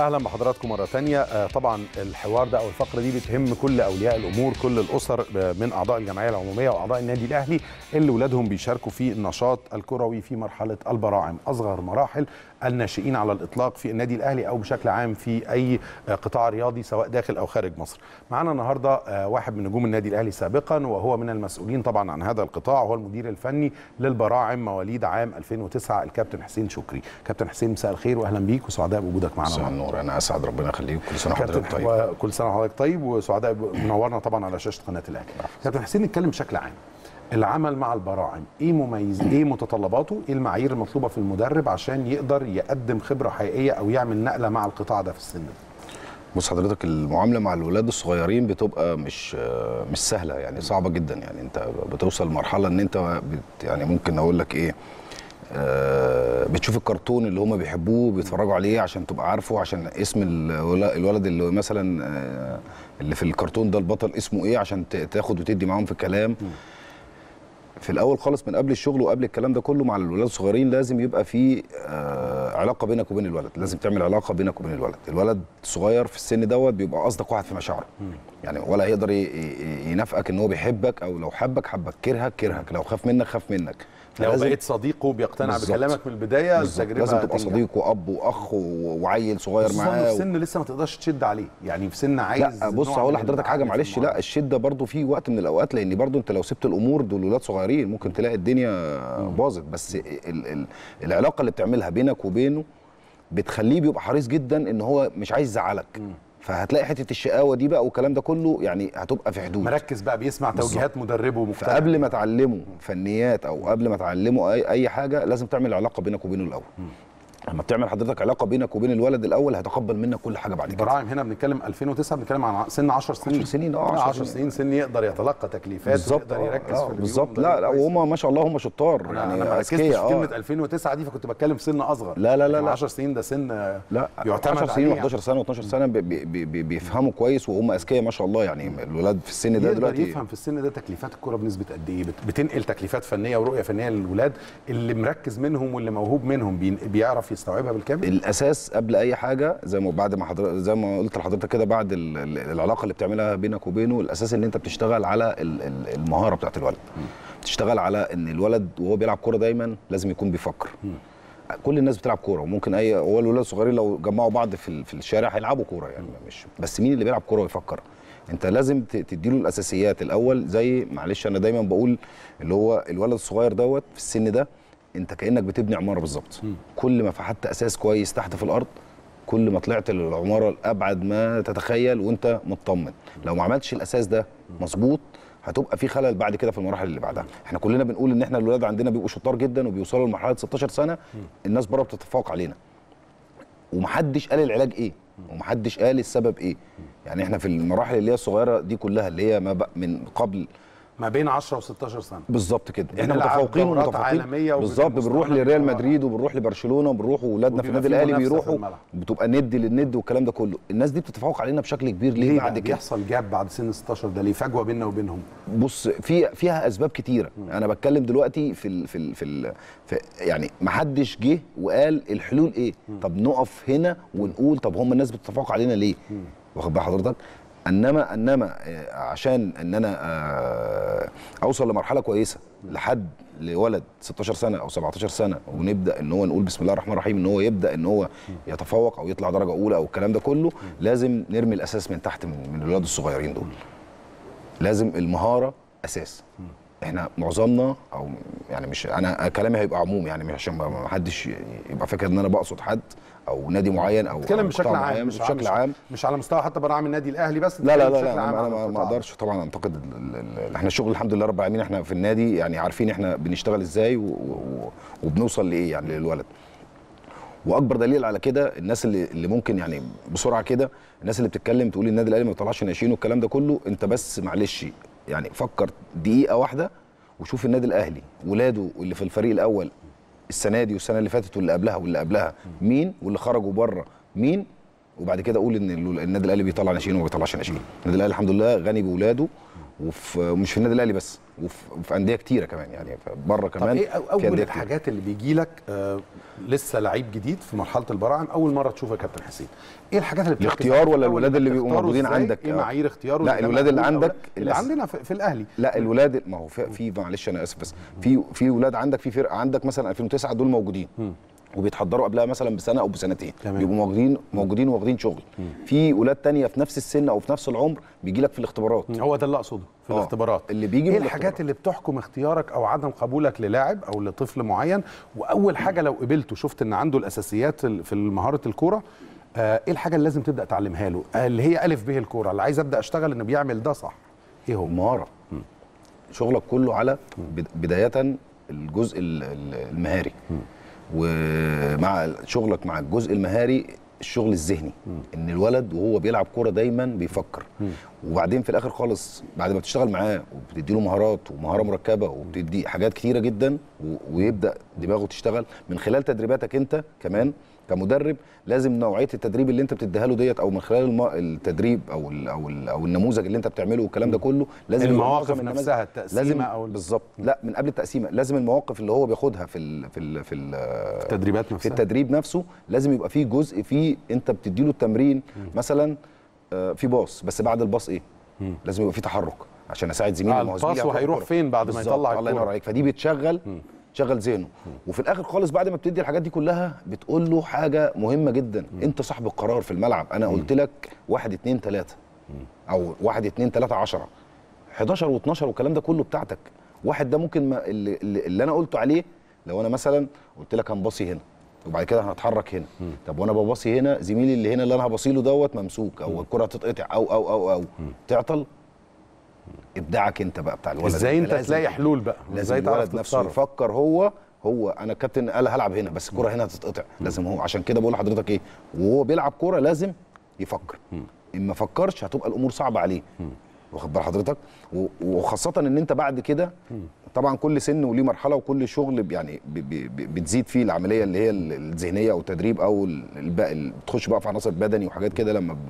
اهلا بحضراتكم مره تانية آه، طبعا الحوار ده او الفقره دي بتهم كل اولياء الامور كل الاسر آه، من اعضاء الجمعيه العموميه واعضاء النادي الاهلي اللي ولادهم بيشاركوا في النشاط الكروي في مرحله البراعم اصغر مراحل الناشئين على الاطلاق في النادي الاهلي او بشكل عام في اي آه، قطاع رياضي سواء داخل او خارج مصر معانا النهارده آه، واحد من نجوم النادي الاهلي سابقا وهو من المسؤولين طبعا عن هذا القطاع وهو المدير الفني للبراعم مواليد عام 2009 الكابتن حسين شكري كابتن حسين مساء الخير واهلا بيك وسعداء بوجودك معنا مساء النور انا اسعد ربنا يخليك كل سنه وحضرتك كابتن طيب وكل سنه وحضرتك طيب وسعداء ب- منورنا طبعا على شاشه قناه الاهلي كابتن حسين نتكلم بشكل عام العمل مع البراعم ايه مميز ايه متطلباته ايه المعايير المطلوبه في المدرب عشان يقدر يقدم خبره حقيقيه او يعمل نقله مع القطاع ده في السن ده بص حضرتك المعامله مع الولاد الصغيرين بتبقى مش مش سهله يعني صعبه جدا يعني انت بتوصل لمرحله ان انت بت يعني ممكن اقول لك ايه آه، بتشوف الكرتون اللي هم بيحبوه بيتفرجوا عليه عشان تبقى عارفه عشان اسم الول- الولد اللي مثلا آه، اللي في الكرتون ده البطل اسمه ايه عشان ت- تاخد وتدي معاهم في الكلام في الاول خالص من قبل الشغل وقبل الكلام ده كله مع الولاد الصغيرين لازم يبقى في آه علاقه بينك وبين الولد لازم تعمل علاقه بينك وبين الولد الولد الصغير في السن دوت بيبقى اصدق واحد في مشاعره يعني ولا هيقدر ي- ي- ينافقك ان هو بيحبك او لو حبك حبك كرهك كرهك لو خاف منك خاف منك لو فلازم- بقيت صديقه بيقتنع بالظبط. بكلامك من البدايه بالظبط. التجربه لازم تبقى تنجح. صديق واب واخ و- وعيل صغير خصوصاً معاه في سن لسه ما تقدرش تشد عليه يعني في سن عايز لا بص نوع هقول من لحضرتك حاجه التعامل في معلش لا المعاملة. الشده برضو في وقت من الاوقات لان برضو انت لو سبت الامور دول ولاد صغيرين ممكن تلاقي الدنيا باظت بس ال ال العلاقه اللي بتعملها بينك وبينه بتخليه بيبقى حريص جدا ان هو مش عايز يزعلك فهتلاقي حته الشقاوه دي بقى والكلام ده كله يعني هتبقى في حدود مركز بقى بيسمع بالظبط. توجيهات مدربه مقتنع فقبل ما تعلمه فنيات او قبل ما تعلمه اي اي حاجه لازم تعمل علاقه بينك وبينه الاول لما بتعمل حضرتك علاقه بينك وبين الولد الاول هيتقبل منك كل حاجه بعد كده البراعم هنا بنتكلم 2009 بنتكلم عن سن 10 سنين 10 سنين، اه، 10 10 سنين, سنين سن يقدر يتلقى تكليفات بالظبط ويقدر آه، يركز آه، في اللي بالظبط بيقوله لا مدرب لا كويس. وهم ما شاء الله هم شطار انا يعني انا ما ركزتش أذكياء، في آه. كلمه 2009 دي فكنت بتكلم في سن اصغر لا، لا، لا، لا. 10 سنين ده سن لا يعتمد 10 سنين عليه و11 سنه و12 سنه بي بي بي بيفهموا كويس وهم اذكياء ما شاء الله يعني الولاد في السن ده يقدر دلوقتي يفهم في السن ده تكليفات الكوره بنسبه قد ايه بت- بتنقل تكليفات فنيه ورؤيه فنيه للولاد اللي مركز منهم واللي موهوب منهم بي- بيعرف يستوعبها بالكامل الاساس قبل اي حاجه زي ما بعد ما حضرتك زي ما قلت لحضرتك كده بعد ال- ال- العلاقه اللي بتعملها بينك وبينه الاساس ان انت بتشتغل على ال- ال- المهاره بتاعت الولد بتشتغل على ان الولد وهو بيلعب كوره دايما لازم يكون بيفكر كل الناس بتلعب كوره وممكن اي هو الولاد الصغيرين لو جمعوا بعض في ال- في الشارع هيلعبوا كوره يعني مش بس مين اللي بيلعب كوره ويفكر انت لازم ت- تديله الاساسيات الاول زي معلش انا دايما بقول اللي هو الولد الصغير دوت في السن ده انت كانك بتبني عماره بالظبط كل ما فحت اساس كويس تحت في الارض كل ما طلعت للعماره لابعد ما تتخيل وانت مطمن لو ما عملتش الاساس ده مظبوط هتبقى في خلل بعد كده في المراحل اللي بعدها احنا كلنا بنقول ان احنا الولاد عندنا بيبقوا شطار جدا وبيوصلوا لمرحله 16 سنه الناس بره بتتفوق علينا ومحدش قال العلاج ايه ومحدش قال السبب ايه يعني احنا في المراحل اللي هي الصغيره دي كلها اللي هي ما بق- من قبل ما بين 10 و16 سنه بالظبط كده احنا بنلعب متفوقين دورات ومتفوقين عالمية وبنبقى بالظبط بنروح مستوانا لريال بيبقى مدريد وبنروح لبرشلونه وبنروح واولادنا في وبيبقى النادي في الاهلي منافسة في بيروحوا الملعب. بتبقى ند للند والكلام ده كله الناس دي بتتفوق علينا بشكل كبير ليه, ليه بعد بعد كده بيحصل جاب بعد سن 16 ده ليه فجوه بيننا وبينهم بص في فيها اسباب كتيره انا بتكلم دلوقتي في ال في ال في, ال في يعني ما حدش جه وقال الحلول ايه طب نقف هنا ونقول طب هم الناس بتتفوق علينا ليه واخد بال حضرتك انما انما آه، عشان ان انا آه، اوصل لمرحله كويسه لحد لولد 16 سنه او 17 سنه ونبدا ان هو نقول بسم الله الرحمن الرحيم ان هو يبدا ان هو يتفوق او يطلع درجه اولى او الكلام ده كله لازم نرمي الاساس من تحت من, من الولاد الصغيرين دول لازم المهاره اساس احنا معظمنا او يعني مش انا كلامي هيبقى عموم يعني مش عشان ما ما حدش يبقى فاكر ان انا بقصد حد او نادي معين او نتكلم أو بشكل قطاع عام معين، مش بشكل مش عام مش على مستوى حتى براعم النادي الاهلي بس لا لا نتكلم لا, بشكل لا عام انا عن ما- ما القطاع ده. اقدرش طبعا انتقد ال- ال- احنا الشغل الحمد لله رب العالمين احنا في النادي يعني عارفين احنا بنشتغل ازاي و- و- وبنوصل لايه يعني للولد واكبر دليل على كده الناس اللي اللي ممكن يعني بسرعه كده الناس اللي بتتكلم تقول النادي الاهلي ما بيطلعش ناشئين والكلام ده كله انت بس معلش يعني فكر دقيقه واحده وشوف النادي الاهلي ولاده اللي في الفريق الاول السنه دي والسنه اللي فاتت واللي قبلها واللي قبلها مين واللي خرجوا بره مين وبعد كده اقول ان ال- النادي الاهلي بيطلع ناشئين وما بيطلعش ناشئين النادي الاهلي الحمد لله غني بولاده وفي مش في النادي الاهلي بس وفي, وفي انديه كتيره كمان يعني بره طب كمان ايه أو- في اول أندية كتير. الحاجات اللي بيجي لك آه لسه لعيب جديد في مرحله البراعم اول مره تشوفها يا كابتن حسين ايه الحاجات اللي بتركز الاختيار عليها؟ ولا أول الولاد إنك اللي بيبقوا تختاره موجودين إزاي؟ عندك؟ ايه آه. معايير اختياره لا، إذا كان الولاد اللي مقبول أو لا؟ عندك اللي الأس- عندنا في, في الاهلي لا الولاد ما هو في, في معلش انا اسف بس في في ولاد عندك في فرقه عندك مثلا 2009 دول موجودين وبيتحضروا قبلها مثلا بسنه او بسنتين تمام. بيبقوا موجودين موجودين واخدين شغل في ولاد تانية في نفس السن او في نفس العمر بيجي لك في الاختبارات هو ده اللي اقصده في آه. الاختبارات اللي بيجي ايه من الحاجات الاختبارات. اللي بتحكم اختيارك او عدم قبولك للاعب او لطفل معين واول حاجه لو قبلته شفت ان عنده الاساسيات ال- في مهاره الكوره آه ايه الحاجه اللي لازم تبدا تعلمها له آه اللي هي الف به الكوره اللي عايز ابدا اشتغل انه بيعمل ده صح ايه هو مهاره شغلك كله على بد- بدايه الجزء ال- ال- المهاري ومع شغلك مع الجزء المهاري الشغل الذهني ان الولد وهو بيلعب كوره دايما بيفكر وبعدين في الاخر خالص بعد ما بتشتغل معاه وبتدي له مهارات ومهاره مركبه وبتدي حاجات كتيره جدا و- ويبدا دماغه تشتغل من خلال تدريباتك انت كمان كمدرب لازم نوعيه التدريب اللي انت بتديها له ديت او من خلال الم... التدريب او ال... او ال... او النموذج اللي انت بتعمله والكلام ده كله لازم يبقى المواقف معظم النماذج- نفسها، التقسيمة لازم أو ال- بالظبط لا من قبل التقسيمه لازم المواقف اللي هو بياخدها في ال... في ال... في ال... التدريبات في نفسها التدريب نفسه لازم يبقى فيه جزء فيه انت بتديله التمرين مثلا آه، في باص بس بعد الباص ايه لازم يبقى فيه تحرك عشان اساعد زميلي آه، ما هو الباص زميلي هياخد وهيروح الكرة. فين بعد ما بالظبط، يطلع الله الكرة. ينور عليك فدي بتشغل تشغل ذهنه وفي الاخر خالص بعد ما بتدي الحاجات دي كلها بتقول له حاجه مهمه جدا انت صاحب القرار في الملعب انا قلت لك واحد اتنين تلاته او واحد اتنين تلاته عشرة 11 و12 والكلام ده كله بتاعتك واحد ده ممكن ما اللي, اللي اللي انا قلته عليه لو انا مثلا قلت لك هنباصي هنا وبعد كده هنتحرك هنا طب وانا بباصي هنا زميلي اللي هنا اللي انا هباصي له دوت ممسوك او الكره هتتقطع او او او او تعطل ابداعك انت بقى بتاع الولد ازاي انت لازم تلاقي حلول بقى لازم ازاي تعرف الولد نفسه تتصرف يفكر هو هو انا الكابتن قال هلعب هنا بس الكوره هنا هتتقطع لازم هو عشان كده بقول لحضرتك ايه وهو بيلعب كوره لازم يفكر ان ما فكرش هتبقى الامور صعبه عليه واخد بال حضرتك و- وخاصه ان انت بعد كده طبعا كل سن وليه مرحله وكل شغل ب- يعني ب- ب- ب- بتزيد فيه العمليه اللي هي ال- الذهنيه او التدريب او ال- الباقي ال- بتخش بقى في عناصر بدني وحاجات كده لما ب-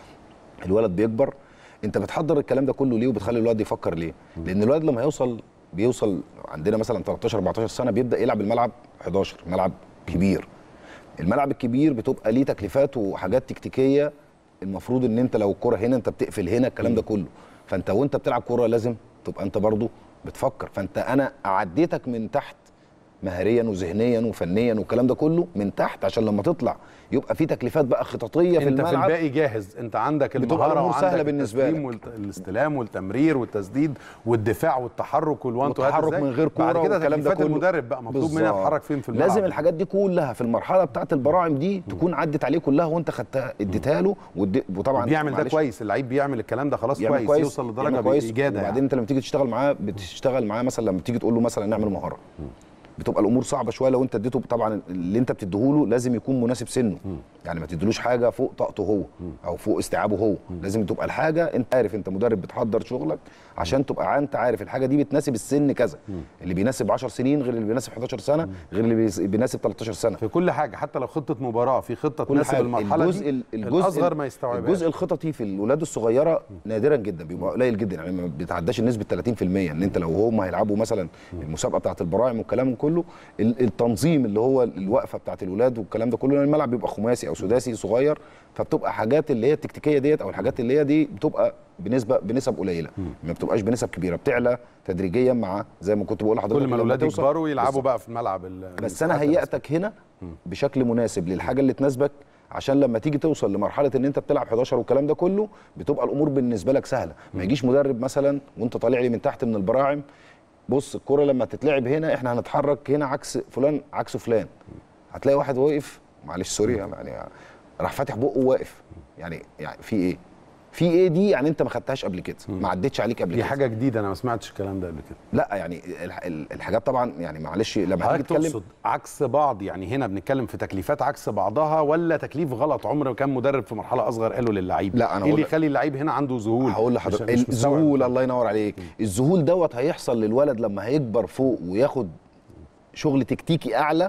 ب- الولد بيكبر انت بتحضر الكلام ده كله ليه وبتخلي الولد يفكر ليه لان الولد لما يوصل بيوصل عندنا مثلا 13 14 سنه بيبدا يلعب الملعب 11 ملعب كبير الملعب الكبير بتبقى ليه تكليفات وحاجات تكتيكيه المفروض ان انت لو الكره هنا انت بتقفل هنا الكلام ده كله فانت وانت بتلعب كوره لازم تبقى انت برضو بتفكر فانت انا عديتك من تحت مهريا وذهنيا وفنيا والكلام ده كله من تحت عشان لما تطلع يبقى في تكليفات بقى خططيه في انت في الملعب الباقي جاهز انت عندك بتبقى المهاره الأمور وعندك سهلة بالنسبة التسليم لك. والاستلام والتمرير والتسديد والدفاع والتحرك والوان تو هات والتحرك إزاي. من غير كوره بعد كده والكلام ده تكليفات كله المدرب بقى مطلوب مني بالظبط. اتحرك فين في الملعب لازم الحاجات دي كلها في المرحله بتاعه البراعم دي تكون عدت عليه كلها وانت خدتها اديتها له ودي- وطبعا بيعمل ده معلش، كويس اللعيب بيعمل الكلام ده خلاص يعمل كويس, كويس يوصل لدرجه يعمل كويس باجاده وبعدين يعني. انت لما تيجي تشتغل معاه بتشتغل معاه مثلا لما تيجي تقول له مثلا نعمل مهاره بتبقى الامور صعبه شويه لو انت اديته طبعا اللي انت بتديهوله لازم يكون مناسب سنه يعني ما تديلوش حاجه فوق طاقته هو او فوق استيعابه هو لازم تبقى الحاجه انت عارف انت مدرب بتحضر شغلك عشان تبقى انت عارف الحاجه دي بتناسب السن كذا اللي بيناسب 10 سنين غير اللي بيناسب 11 سنه غير اللي بيس- بيناسب 13 سنه في كل حاجه حتى لو خطه مباراه في خطه كل تناسب حاجة. المرحله الجزء دي ال- الجزء الاصغر ال- ما يستوعبهاش الجزء الخططي في الولاد الصغيره نادرا جدا بيبقى قليل جدا يعني ما بيتعداش النسبه 30% ان انت لو هم هيلعبوا مثلا المسابقه بتاعه البراعم والكلام كله ال- التنظيم اللي هو الوقفه بتاعه الولاد والكلام ده كله لان الملعب بيبقى خماسي او سداسي صغير فبتبقى حاجات اللي هي التكتيكيه ديت او الحاجات اللي هي دي بتبقى بنسبه بنسب قليله ما بتبقاش بنسب كبيره بتعلى تدريجيا مع زي ما كنت بقول لحضرتك كل ما لما الاولاد توصل- يكبروا يلعبوا بالظبط. بقى في الملعب ال- بس انا حتى هيأتك هنا بشكل مناسب للحاجه اللي تناسبك عشان لما تيجي توصل لمرحله ان انت بتلعب 11 والكلام ده كله بتبقى الامور بالنسبه لك سهله ما يجيش مدرب مثلا وانت طالع لي من تحت من البراعم بص الكره لما تتلعب هنا احنا هنتحرك هنا عكس فلان عكس فلان هتلاقي واحد واقف معلش سوري يعني راح فاتح بقه وواقف يعني يعني في ايه في ايه دي يعني انت ما خدتهاش قبل كده ما عدتش عليك قبل دي كده حاجه جديده انا ما سمعتش الكلام ده قبل كده لا يعني الح- ال- الحاجات طبعا يعني معلش لما هتيجي حضرتك تتكلم تقصد عكس بعض يعني هنا بنتكلم في تكليفات عكس بعضها ولا تكليف غلط عمر ما كان مدرب في مرحله اصغر قاله للعيب لا، أنا ايه هقول اللي لك. يخلي اللعيب هنا عنده ذهول هقول مش- لحضرتك مش مستوعب. الذهول الله ينور عليك الذهول دوت هيحصل للولد لما هيكبر فوق وياخد شغل تكتيكي اعلى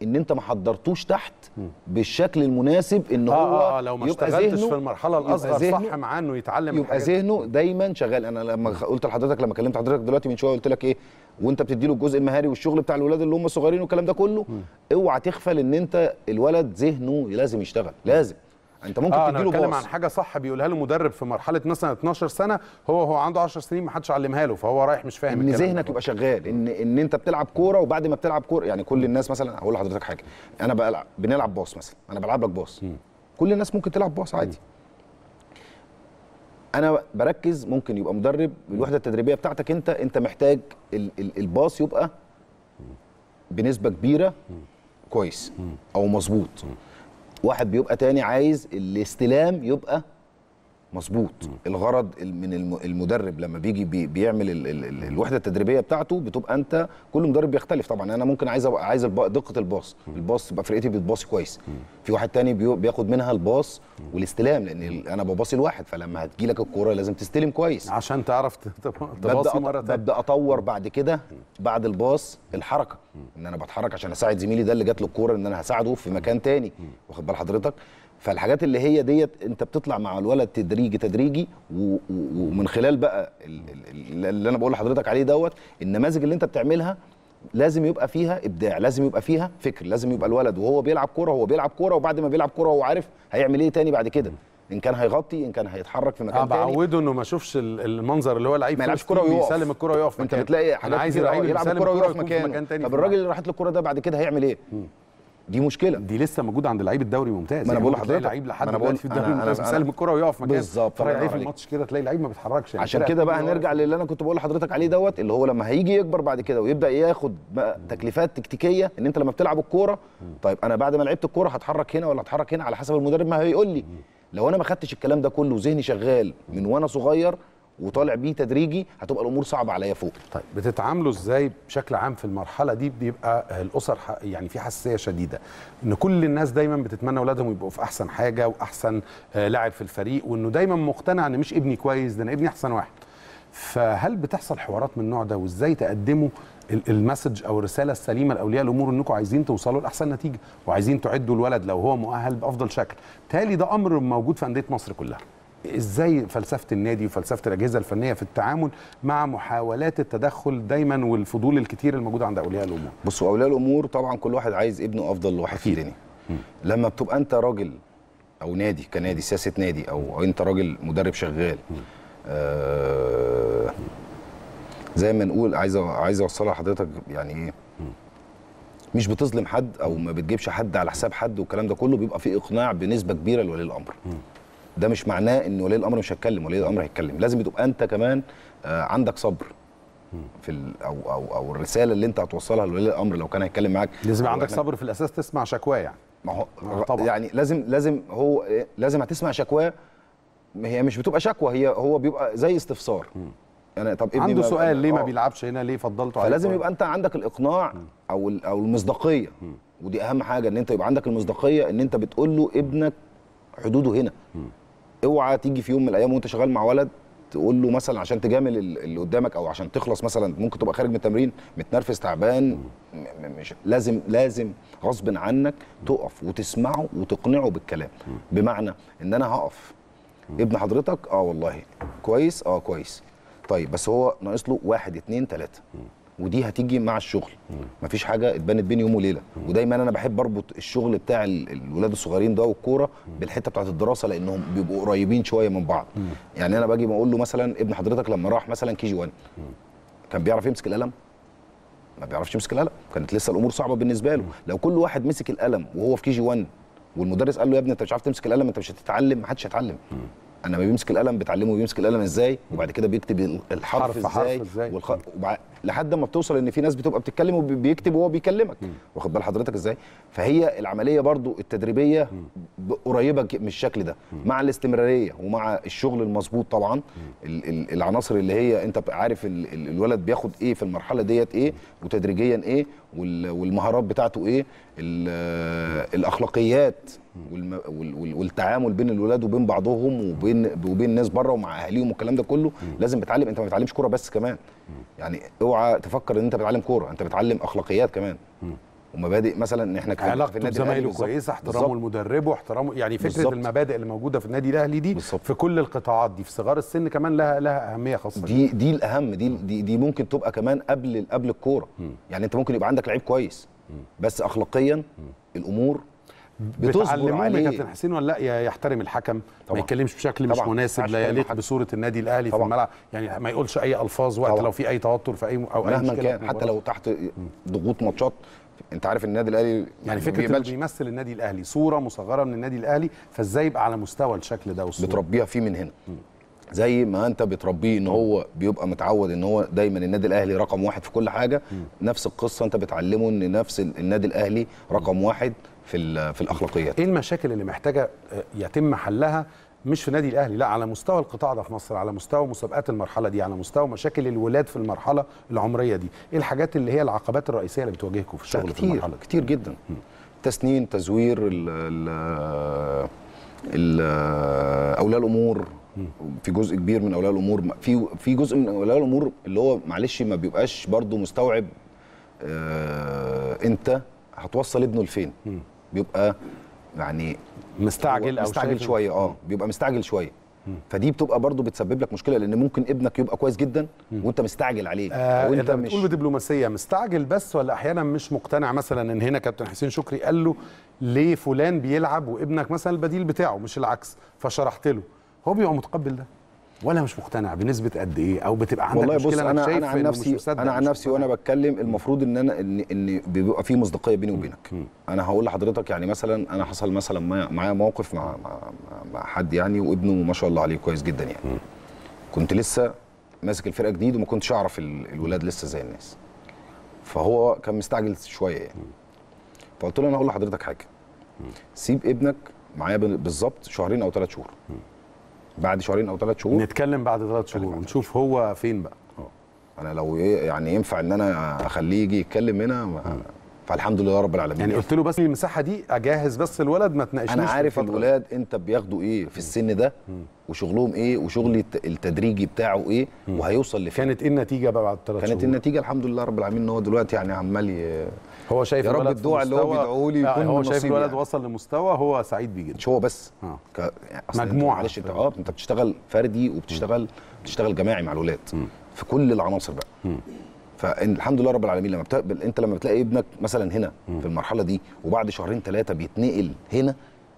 ان انت ما حضرتوش تحت بالشكل المناسب ان هو اه اه لو ما يبقى اشتغلتش ذهنه- في المرحله يبقى الاصغر ذهنه- صح معاه انه يتعلم يبقى الحاجات دي. ذهنه دايما شغال انا لما قلت لحضرتك لما كلمت حضرتك دلوقتي من شويه قلت لك ايه وانت بتدي له الجزء المهاري والشغل بتاع الولاد اللي هم الصغيرين والكلام ده كله اوعى تغفل ان انت الولد ذهنه لازم يشتغل لازم انت ممكن اه تدي انا له بتكلم باص عن حاجه صح بيقولها له مدرب في مرحله مثلا 12 سنه هو هو عنده 10 سنين ما حدش علمها له فهو رايح مش فاهم ان الكلام ذهنك ده. يبقى شغال ان ان انت بتلعب كوره وبعد ما بتلعب كوره يعني كل الناس مثلا هقول لحضرتك حاجه انا بلعب بنلعب باص مثلا انا بلعب لك باص كل الناس ممكن تلعب باص عادي انا بركز ممكن يبقى مدرب الوحده التدريبيه بتاعتك انت انت محتاج ال ال الباص يبقى بنسبه كبيره كويس او مظبوط واحد بيبقى تاني عايز الاستلام يبقى مظبوط الغرض ال- من الم- المدرب لما بيجي بي بيعمل ال ال ال الوحده التدريبيه بتاعته بتبقى انت كل مدرب بيختلف طبعا انا ممكن عايز أبقى عايز الب- دقه الباص الباص تبقى فرقتي بتباصي كويس في واحد تاني بيو- بياخد منها الباص والاستلام لان ال- انا بباصي لواحد فلما هتجي لك الكوره لازم تستلم كويس عشان تعرف ت- ت- ببدا تباصي أط- مره تانية ببدا اطور بعد كده بعد الباص الحركه ان انا بتحرك عشان اساعد زميلي ده اللي جات له الكوره ان انا هساعده في مكان تاني واخد بال حضرتك فالحاجات اللي هي ديت انت بتطلع مع الولد تدريجي تدريجي و- و- ومن خلال بقى ال- ال- اللي انا بقول لحضرتك عليه دوت النماذج اللي انت بتعملها لازم يبقى فيها ابداع لازم يبقى فيها فكر لازم يبقى الولد وهو بيلعب كوره هو بيلعب كوره وبعد ما بيلعب كوره هو عارف هيعمل ايه تاني بعد كده ان كان هيغطي ان كان هيتحرك في اه مكان تاني بعوده انه ما يشوفش ال- المنظر اللي هو لعيب ما فيه يلعبش كوره فيه ويقف بيسلم الكوره ويقف انت مكانه. بتلاقي انا حاجات عايز كتير اللعيب قوي يلعب يسلم الكوره ويقف يكون في مكانه مكان تاني طب في الراجل الملعب. اللي راحت له الكوره ده بعد كده هيعمل ايه دي مشكله دي لسه موجوده عند لعيب الدوري ممتاز ما أنا يعني بقول ممكن تلاقي لحضرتك- لعيب ما لحد أنا دلوقتي في بقول- الدوري أنا- الممتاز أنا- بيسلم الكوره ويقف مكانه بالظبط، تتفرج الله عليه ينور في عليك. الماتش كده تلاقي لعيب ما بيتحركش يعني عشان فرق كده بقى كتير هنرجع للي انا كنت بقول لحضرتك عليه دوت اللي هو لما هيجي يكبر بعد كده ويبدا ياخد بقى تكليفات تكتيكيه ان انت لما بتلعب الكوره طيب انا بعد ما لعبت الكوره هتحرك هنا ولا هتحرك هنا على حسب المدرب ما هيقول لي لو انا ما خدتش الكلام ده كله وذهني شغال من وانا صغير وطالع بيه تدريجي هتبقى الامور صعبه عليا فوق طيب بتتعاملوا ازاي بشكل عام في المرحله دي بيبقى الاسر ح- يعني في حساسيه شديده ان كل الناس دايما بتتمنى اولادهم يبقوا في احسن حاجه واحسن آه، لاعب في الفريق وانه دايما مقتنع ان مش ابني كويس ده انا ابني احسن واحد فهل بتحصل حوارات من النوع ده وازاي تقدموا ال- المسج او الرساله السليمه لاولياء الامور انكم عايزين توصلوا لاحسن نتيجه وعايزين تعدوا الولد لو هو مؤهل بافضل شكل تالي ده امر موجود في انديه مصر كلها ازاي فلسفه النادي وفلسفه الاجهزه الفنيه في التعامل مع محاولات التدخل دايما والفضول الكتير الموجود عند اولياء الامور بصوا اولياء الامور طبعا كل واحد عايز ابنه افضل واحد في أكيد. الدنيا لما بتبقى انت راجل او نادي كنادي سياسه نادي او أو انت راجل مدرب شغال آه زي ما نقول عايز أ- عايز اوصلها لحضرتك يعني ايه مش بتظلم حد او ما بتجيبش حد على حساب حد والكلام ده كله بيبقى في اقناع بنسبه كبيره لولي الامر ده مش معناه ان ولي الامر مش هيتكلم ولي الامر هيتكلم لازم تبقى انت كمان آه عندك صبر في ال او او او الرساله اللي انت هتوصلها لولي الامر لو كان هيتكلم معاك لازم يبقى أو عندك إحنا- صبر في الاساس تسمع شكواه يعني ما هو آه، طبعا. يعني لازم لازم هو إيه، لازم هتسمع شكواه هي مش بتبقى شكوى هي هو بيبقى زي استفسار يعني طب ابني عنده ما- سؤال ليه ما آه. بيلعبش هنا ليه فضلته عليه فلازم كويس؟ يبقى انت عندك الاقناع او ال- او المصداقيه ودي اهم حاجه ان انت يبقى عندك المصداقيه ان انت بتقول له ابنك حدوده هنا اوعى تيجي في يوم من الايام وانت شغال مع ولد تقول له مثلا عشان تجامل ال- اللي قدامك او عشان تخلص مثلا ممكن تبقى خارج من التمرين متنرفز تعبان م- م- مش لازم لازم غصب عنك تقف وتسمعه وتقنعه بالكلام بمعنى ان انا هقف ابن حضرتك اه والله كويس اه كويس طيب بس هو ناقص له واحد اتنين تلاته ودي هتيجي مع الشغل مفيش حاجه اتبنت بين يوم وليله ودايما انا بحب اربط الشغل بتاع ال- الولاد الصغيرين ده والكوره بالحته بتاعت الدراسه لانهم بيبقوا قريبين شويه من بعض يعني انا باجي بقول له مثلا ابن حضرتك لما راح مثلا كي جي 1 كان بيعرف يمسك القلم ما بيعرفش يمسك القلم كانت لسه الامور صعبه بالنسبه له لو كل واحد مسك القلم وهو في كي جي 1 والمدرس قال له يا ابني انت مش عارف تمسك القلم انت مش هتتعلم ما حدش هيتعلم انا ما بيمسك القلم بتعلمه بيمسك القلم ازاي وبعد كده بيكتب ال- الحرف حرف- حرف ازاي, إزاي. والخ... وبع... لحد ما بتوصل ان في ناس بتبقى بتتكلم وبيكتب وهو بيكلمك واخد بال حضرتك ازاي فهي العمليه برضو التدريبيه ب- قريبه ك- من الشكل ده مع الاستمراريه ومع الشغل المظبوط طبعا ال... ال... العناصر اللي هي انت بتبقى عارف ال... ال- الولد بياخد ايه في المرحله ديت ايه وتدريجيا ايه وال... والمهارات بتاعته ايه ال... الاخلاقيات والم... وال... وال... والتعامل بين الولاد وبين بعضهم وبين وبين الناس بره ومع اهاليهم والكلام ده كله لازم بتعلم انت ما بتعلمش كوره بس كمان يعني اوعى تفكر ان انت بتعلم كوره انت بتعلم اخلاقيات كمان ومبادئ مثلا ان احنا في علاقته النادي بزمايله الأهلي بالظبط. كويسه احترامه بالظبط. لمدربه احترامه يعني فكره بالظبط. المبادئ اللي موجوده في النادي الاهلي دي بالظبط. في كل القطاعات دي في صغار السن كمان لها لها اهميه خاصه دي دي الاهم دي دي, دي ممكن تبقى كمان قبل قبل الكوره يعني انت ممكن يبقى عندك لعيب كويس بس اخلاقيا الامور بتصبر بتعلموه يا عليه كابتن حسين ولا لا ي- يحترم الحكم ما طبعا. يتكلمش بشكل مش طبعا. ما مناسب ينفعش لا يتكلم يليق حد. بصوره النادي الاهلي في طبعا. الملعب يعني ما يقولش اي الفاظ وقت طبعا. لو في اي توتر في اي او اي مهما مشكله كان في حتى المباراة. لو تحت ضغوط ماتشات انت عارف النادي الاهلي يعني ما فكره انه بيقبلش. بيمثل النادي الاهلي صوره مصغره من النادي الاهلي فازاي يبقى على مستوى الشكل ده والصوره بتربيها فيه من هنا زي ما انت بتربيه ان هو بيبقى متعود ان هو دايما النادي الاهلي رقم واحد في كل حاجه نفس القصه انت بتعلمه ان نفس ال- النادي الاهلي رقم واحد في ال- في الاخلاقيات ايه المشاكل اللي محتاجه آه، يتم حلها مش في النادي الاهلي لا على مستوى القطاع ده في مصر على مستوى مسابقات المرحله دي على مستوى مشاكل الولاد في المرحله العمريه دي ايه الحاجات اللي هي العقبات الرئيسيه اللي بتواجهكم في الشغل في كتير المرحله دي كتير جدا تسنين تزوير ال ال ال اولياء الامور في جزء كبير من اولياء الامور في في جزء من اولياء الامور اللي هو معلش ما بيبقاش برضه مستوعب آه انت هتوصل ابنه لفين بيبقى يعني مستعجل او مستعجل شايف- شويه اه بيبقى مستعجل شويه فدي بتبقى برضه بتسبب لك مشكله لان ممكن ابنك يبقى كويس جدا وانت مستعجل عليه آه او انت انت مش بتقول بدبلوماسيه مستعجل بس ولا احيانا مش مقتنع مثلا ان هنا كابتن حسين شكري قال له ليه فلان بيلعب وابنك مثلا البديل بتاعه مش العكس فشرحت له هو بيبقى متقبل ده ولا مش مقتنع بنسبه قد ايه او بتبقى عندك والله بص مشكله انا شايف انا عن إنه مش نفسي مصدق، انا عن مش نفسي مقتنع. وانا بتكلم المفروض ان انا ان ان بيبقى في مصداقيه بيني وبينك انا هقول لحضرتك يعني مثلا انا حصل مثلا معايا- معايا موقف مع, مع مع- مع حد يعني وابنه ما شاء الله عليه كويس جدا يعني كنت لسه ماسك الفرقه جديد وما كنتش اعرف ال- الولاد لسه زي الناس فهو كان مستعجل شويه يعني فقلت له انا هقول لحضرتك حاجه سيب ابنك معايا بال- بالظبط شهرين او ثلاث شهور بعد شهرين او ثلاث شهور نتكلم بعد ثلاث شهور بعد ونشوف هو فين بقى انا لو إيه يعني ينفع ان انا اخليه يجي يتكلم هنا ما- فالحمد لله رب العالمين يعني قلت له بس المساحه دي اجهز بس الولد ما تناقشنيش انا في عارف الفترة دي. الولاد انت بياخدوا ايه في السن ده وشغلهم ايه وشغل الت- التدريجي بتاعه ايه وهيوصل لفين كانت ايه النتيجه بقى بعد ثلاث كانت شهور النتيجه الحمد لله رب العالمين ان هو دلوقتي يعني عمال ي- هو شايف يا رب الولد في الدعاء اللي هو مستوى- بيدعوه لي لا، يكون هو من شايف نصيبي الولد يعني. وصل لمستوى هو سعيد بيه جدا مش هو بس آه. ك... يعني أصل أنت مجموعة. معلش انت اه انت بتشتغل فردي وبتشتغل بتشتغل جماعي مع الولاد في كل العناصر بقى فالحمد لله رب العالمين لما بتقبل انت لما بتلاقي ابنك مثلا هنا في المرحله دي وبعد شهرين ثلاثه بيتنقل هنا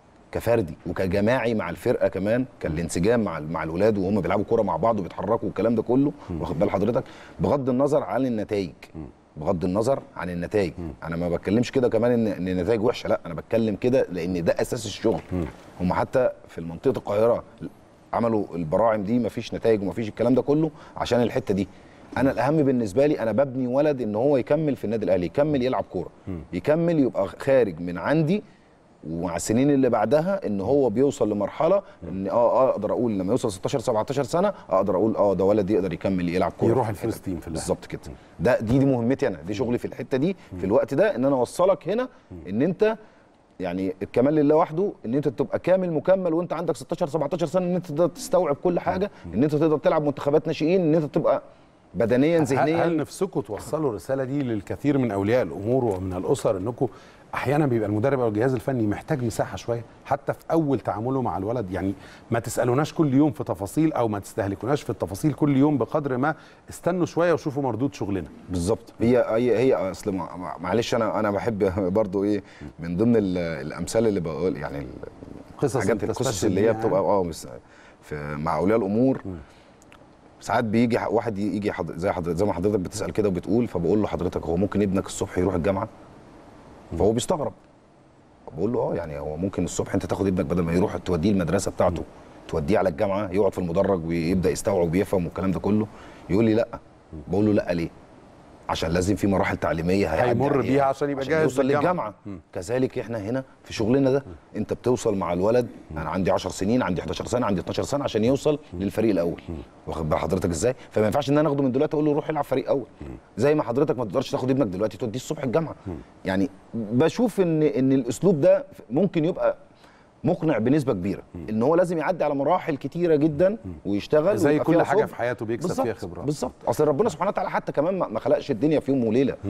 كفردي وكجماعي مع الفرقه كمان كان الانسجام مع مع الولاد وهم بيلعبوا كوره مع بعض وبيتحركوا والكلام ده كله واخد بال حضرتك بغض النظر عن النتائج بغض النظر عن النتائج انا ما بتكلمش كده كمان ان ان النتائج وحشه لا انا بتكلم كده لان ده اساس الشغل هم حتى في منطقه القاهره عملوا البراعم دي مفيش نتائج ومفيش الكلام ده كله عشان الحته دي انا الاهم بالنسبه لي انا ببني ولد ان هو يكمل في النادي الاهلي يكمل يلعب كوره يكمل يبقى خارج من عندي ومع السنين اللي بعدها ان هو بيوصل لمرحله ان اه اقدر اقول لما يوصل 16 17 سنه اقدر اقول اه ده ولد يقدر يكمل يلعب كوره يروح في الفيرست الحتة دي. تيم في الأهلي. بالظبط كده ده دي دي مهمتي انا دي شغلي في الحته دي في الوقت ده ان انا اوصلك هنا ان انت يعني الكمال لله وحده ان انت تبقى كامل مكمل وانت عندك 16 17 سنه ان انت تقدر تستوعب كل حاجه ان انت تقدر تلعب منتخبات ناشئين ان انت تبقى بدنيا هل ذهنيا نفسكم توصلوا الرساله دي للكثير من اولياء الامور ومن الاسر انكم احيانا بيبقى المدرب او الجهاز الفني محتاج مساحه شويه حتى في اول تعامله مع الولد يعني ما تسالوناش كل يوم في تفاصيل او ما تستهلكوناش في التفاصيل كل يوم بقدر ما استنوا شويه وشوفوا مردود شغلنا بالظبط هي هي هي اصل مع- مع- معلش انا انا بحب برضو ايه من ضمن ال- الامثال اللي بقول يعني ال- قصص الحاجات أنت القصص تستشهد اللي هي بيها بتبقى اه بس في مع اولياء الامور ساعات بيجي ح- واحد يجي حضر زي حضرتك زي ما حضرتك بتسال كده وبتقول فبقول له حضرتك هو ممكن ابنك الصبح يروح الجامعه فهو بيستغرب بقول له اه يعني هو ممكن الصبح انت تاخد ابنك بدل ما يروح توديه المدرسه بتاعته توديه على الجامعه يقعد في المدرج ويبدا يستوعب ويفهم والكلام ده كله يقول لي لا بقول له لا ليه عشان لازم في مراحل تعليميه هيعدي هيمر عليها بيها عشان يبقى جاهز يوصل للجامعة. للجامعه كذلك احنا هنا في شغلنا ده انت بتوصل مع الولد انا عندي 10 سنين عندي 11 سنه عندي 12 سنه عشان يوصل للفريق الاول واخد بال حضرتك ازاي فما ينفعش ان انا اخده من دلوقتي اقول له روح العب فريق اول زي ما حضرتك ما تقدرش تاخد ابنك دلوقتي توديه الصبح الجامعه يعني بشوف ان ان الاسلوب ده ممكن يبقى مقنع بنسبه كبيره ان هو لازم يعدي على مراحل كتيره جدا ويشتغل زي ويبقى كل فيها حاجة صبر. في حياته بيكسب بالظبط، فيها خبرات. بالظبط اصل ربنا سبحانه وتعالى حتى كمان ما ما خلقش الدنيا في يوم وليله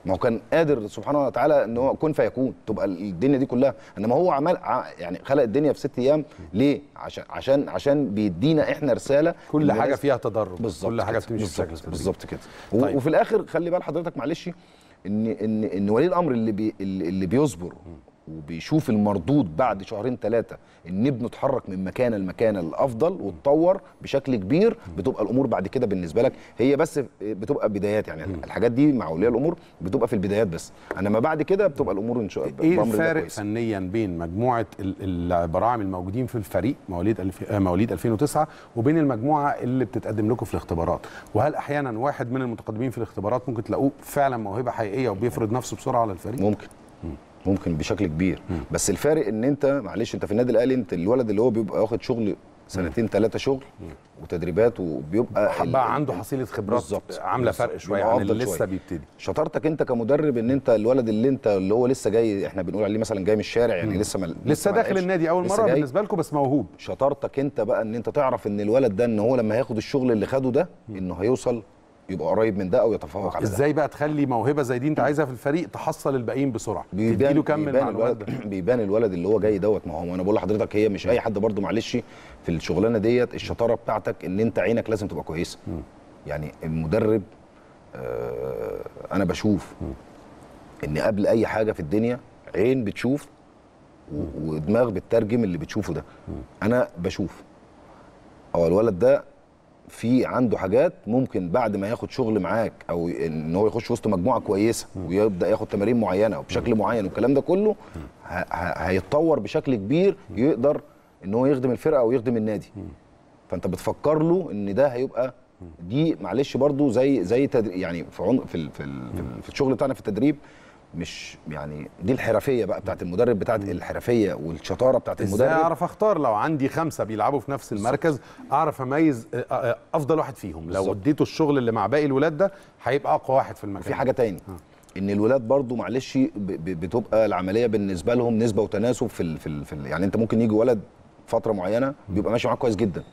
ما هو كان قادر سبحانه وتعالى ان هو كن فيكون تبقى الدنيا دي كلها انما هو عمل ع- يعني خلق الدنيا في ست ايام ليه عشان عشان عشان بيدينا احنا رساله كل إن حاجه لازم- فيها تدرج بالظبط كل حاجه كده، بتمشي بشكل بالظبط تدريجي. بالظبط كده طيب. طيب. وفي الاخر خلي بال حضرتك معلش ان ان ان ولي الامر اللي بي اللي اللي بيصبر وبيشوف المردود بعد شهرين ثلاثه ان ابنه اتحرك من مكانه لمكانه الافضل واتطور بشكل كبير بتبقى الامور بعد كده بالنسبه لك هي بس بتبقى بدايات يعني الحاجات دي مع اولياء الامور بتبقى في البدايات بس انما بعد كده بتبقى الامور ان شاء الله ايه بأمر الله الفارق كويسة. فنيا بين مجموعه ال- البراعم الموجودين في الفريق مواليد الف... آه، مواليد 2009 وبين المجموعه اللي بتتقدم لكم في الاختبارات وهل احيانا واحد من المتقدمين في الاختبارات ممكن تلاقوه فعلا موهبه حقيقيه وبيفرض نفسه بسرعه على الفريق ممكن ممكن بشكل كبير بس الفارق ان انت معلش انت في النادي الاهلي انت الولد اللي هو بيبقى واخد شغل سنتين ثلاثه شغل وتدريبات وبيبقى ال- بقى عنده حصيله خبرات بالظبط. عامله فرق بالظبط. شويه بيبقى عن أفضل اللي لسه شوية. بيبتدي شطارتك انت كمدرب ان انت الولد اللي انت اللي هو لسه جاي احنا بنقول عليه مثلا جاي من الشارع يعني لسه ما لسه ما داخل لعبش. النادي اول لسه مره جاي. بالنسبه لكم بس موهوب شطارتك انت بقى ان انت تعرف ان الولد ده ان هو لما هياخد الشغل اللي خده ده انه هيوصل يبقى قريب من ده او يتفوق على ده ازاي بقى تخلي موهبه زي دي انت عايزها في الفريق تحصل الباقيين بسرعه تديله كم بيبان المعلومات ده الولد بيبان الولد اللي هو جاي دوت ما هو انا بقول لحضرتك هي مش اي حد برضو معلش في الشغلانه ديت الشطاره بتاعتك ان انت عينك لازم تبقى كويسه يعني المدرب آه انا بشوف ان قبل اي حاجه في الدنيا عين بتشوف و- ودماغ بتترجم اللي بتشوفه ده انا بشوف هو الولد ده في عنده حاجات ممكن بعد ما ياخد شغل معاك او ان هو يخش وسط مجموعه كويسه ويبدا ياخد تمارين معينه وبشكل معين والكلام ده كله ه- ه- هيتطور بشكل كبير يقدر ان هو يخدم الفرقه او يخدم النادي فانت بتفكر له ان ده هيبقى دي معلش برضو زي زي تدري يعني في عمق في ال- في, ال- في, ال- في الشغل بتاعنا في التدريب مش يعني دي الحرفيه بقى بتاعت المدرب بتاعت الحرفيه والشطاره بتاعت ازاي المدرب اعرف اختار لو عندي خمسه بيلعبوا في نفس المركز اعرف اميز آه، آه، افضل واحد فيهم لو بالظبط. اديته الشغل اللي مع باقي الولاد ده هيبقى اقوى واحد في المكان في حاجه تاني ان الولاد برضو معلش ب- ب- بتبقى العمليه بالنسبه لهم نسبه وتناسب في ال في, ال في ال يعني انت ممكن يجي ولد فتره معينه بيبقى ماشي معاك كويس جدا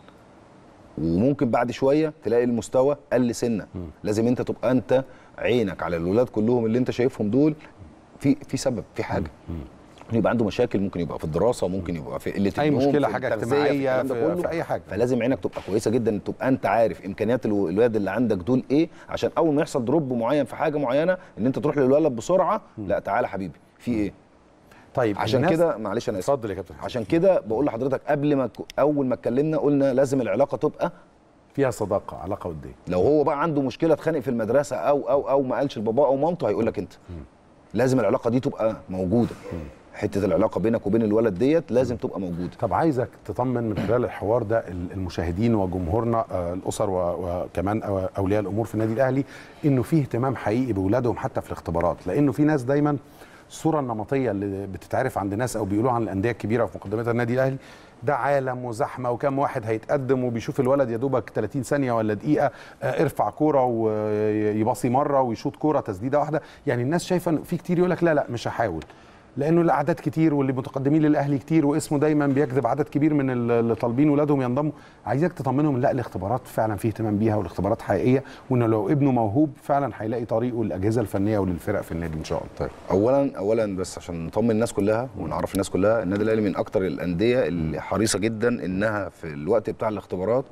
وممكن بعد شويه تلاقي المستوى قل سنه لازم انت تبقى انت عينك على الولاد كلهم اللي انت شايفهم دول في في سبب في حاجه ممكن يبقى عنده مشاكل ممكن يبقى في الدراسه ممكن يبقى في قله اي النوم، مشكله في حاجه التغذية، اجتماعيه الكلام ده في, كله. في اي حاجه فلازم عينك تبقى كويسه جدا تبقى انت عارف امكانيات الو- الولاد اللي عندك دول ايه عشان اول ما يحصل دروب معين في حاجه معينه ان انت تروح للولد بسرعه لا تعالى حبيبي في ايه طيب عشان الناس- كده معلش انا اسف اتفضل يا كابتن عشان كده بقول لحضرتك قبل ما ك- اول ما اتكلمنا قلنا لازم العلاقه تبقى فيها صداقه علاقه وديه لو هو بقى عنده مشكله اتخانق في المدرسه او او او ما قالش لباباه او مامته هيقول لك انت لازم العلاقه دي تبقى موجوده حته العلاقه بينك وبين الولد ديت لازم تبقى موجوده طب عايزك تطمن من خلال الحوار ده ال- المشاهدين وجمهورنا آه، الاسر و- وكمان أو- اولياء الامور في النادي الاهلي انه في اهتمام حقيقي باولادهم حتى في الاختبارات لانه في ناس دايما الصوره النمطيه اللي بتتعرف عند ناس او بيقولوها عن الانديه الكبيره في مقدمتها النادي الاهلي ده عالم وزحمه وكم واحد هيتقدم وبيشوف الولد يا دوبك 30 ثانيه ولا دقيقه آه، ارفع كوره ويباصي مره ويشوط كوره تسديده واحده يعني الناس شايفه إن في كتير يقول لك لا لا مش هحاول لانه الاعداد كتير واللي متقدمين للاهلي كتير واسمه دايما بيجذب عدد كبير من ال- اللي طالبين ولادهم ينضموا عايزك تطمنهم لا الاختبارات فعلا فيه اهتمام بيها والاختبارات حقيقيه وانه لو ابنه موهوب فعلا هيلاقي طريقه للاجهزه الفنيه وللفرق في النادي ان شاء الله طيب اولا اولا بس عشان نطمن الناس كلها ونعرف الناس كلها النادي الاهلي من اكتر الانديه اللي حريصه جدا انها في الوقت بتاع الاختبارات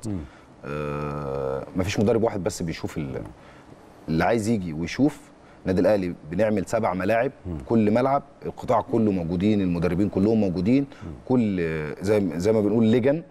آه مفيش مدرب واحد بس بيشوف ال- اللي عايز يجي ويشوف النادي الاهلي بنعمل سبع ملاعب كل ملعب القطاع كله موجودين المدربين كلهم موجودين كل زي زي ما بنقول لجن